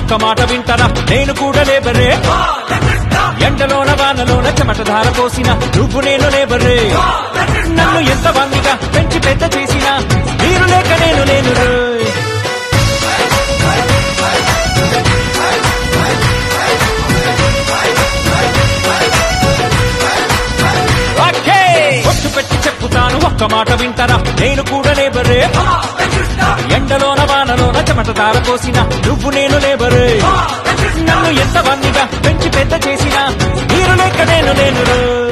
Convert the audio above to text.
ఒక్క మాట వింటరా నేను కూడా లేబరే ఎండలోన వానలోన చెమట ధార పోసిన నువ్వు నేను లేబరే నన్ను ఎంత వంగిగా పెంచి పెద్ద చేసిన మీరు లేక నేను లేను రోయ్. ఓకే! ఒట్టు పెట్టి చెప్పుతాను ఒక్క మాట వింటరా నేను కూడా లేబరే ఎండలోన వానలోన చెమట ధార పోసిన నువ్వు నేను లేబరే నన్ను ఎంత వన్నిగా పెంచి పెద్ద చేసిన మీరు లేక నేను లేను రోయ్.